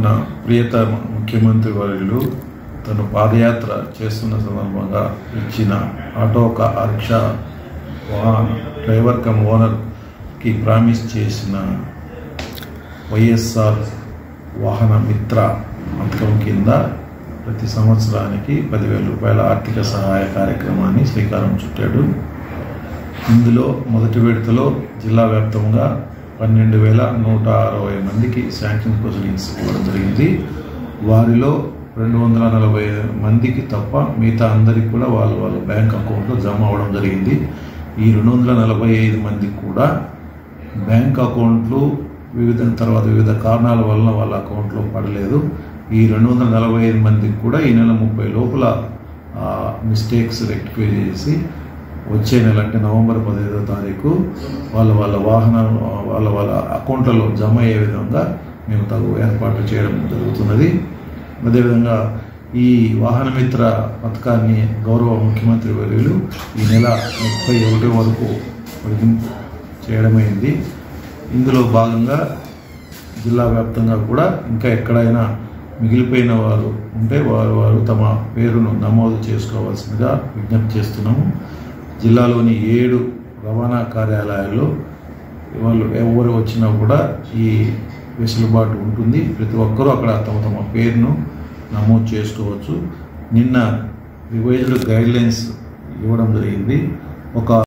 మన ప్రియతమ ముఖ్యమంత్రి వర్యులు తను పాదయాత్ర చేస్తున్న సందర్భంగా ఇచ్చిన ఆటో కా రిక్షా వాహన డ్రైవర్ కమ్ ఓనర్కి ప్రామిస్ చేసిన వైఎస్ఆర్ వాహన మిత్ర పథకం కింద ప్రతి సంవత్సరానికి పదివేల రూపాయల ఆర్థిక సహాయ కార్యక్రమాన్ని శ్రీకారం చుట్టాడు ఇందులో మొదటి విడతలో జిల్లా వ్యాప్తంగా పన్నెండు వేల నూట అరవై మందికి శాంక్షన్ ప్రొసీడింగ్స్ ఇవ్వడం జరిగింది వారిలో రెండు వందల నలభై మందికి తప్ప మిగతా అందరికి కూడా వాళ్ళ వాళ్ళ బ్యాంక్ అకౌంట్లో జమ అవ్వడం జరిగింది ఈ రెండు వందల నలభై ఐదు మందికి కూడా బ్యాంక్ అకౌంట్లు వివిధ తర్వాత వివిధ కారణాల వలన వాళ్ళ అకౌంట్లో పడలేదు ఈ రెండు వందల నలభై ఐదు మందికి కూడా ఈ నెల ముప్పై లోపల మిస్టేక్స్ రెక్టిఫై చేసి వచ్చే నెల అంటే నవంబర్ పదిహేదో తారీఖు వాళ్ళ వాళ్ళ వాహనం వాళ్ళ వాళ్ళ అకౌంట్లలో జమ అయ్యే విధంగా మేము తగు ఏర్పాట్లు చేయడం జరుగుతున్నది అదేవిధంగా ఈ వాహన మిత్ర పథకాన్ని గౌరవ ముఖ్యమంత్రి వర్యులు ఈ నెల ముప్పై ఒకటి వరకు పొడిగింపు చేయడమైంది ఇందులో భాగంగా జిల్లా వ్యాప్తంగా కూడా ఇంకా ఎక్కడైనా మిగిలిపోయిన వారు ఉంటే వారు వారు తమ పేరును నమోదు చేసుకోవాల్సిందిగా విజ్ఞప్తి చేస్తున్నాము జిల్లాలోని ఏడు రవాణా కార్యాలయాల్లో వాళ్ళు ఎవరు వచ్చినా కూడా ఈ వెసులుబాటు ఉంటుంది ప్రతి ఒక్కరూ అక్కడ తమ తమ పేరును నమోదు చేసుకోవచ్చు నిన్న రివైజ్డ్ గైడ్లైన్స్ ఇవ్వడం జరిగింది ఒక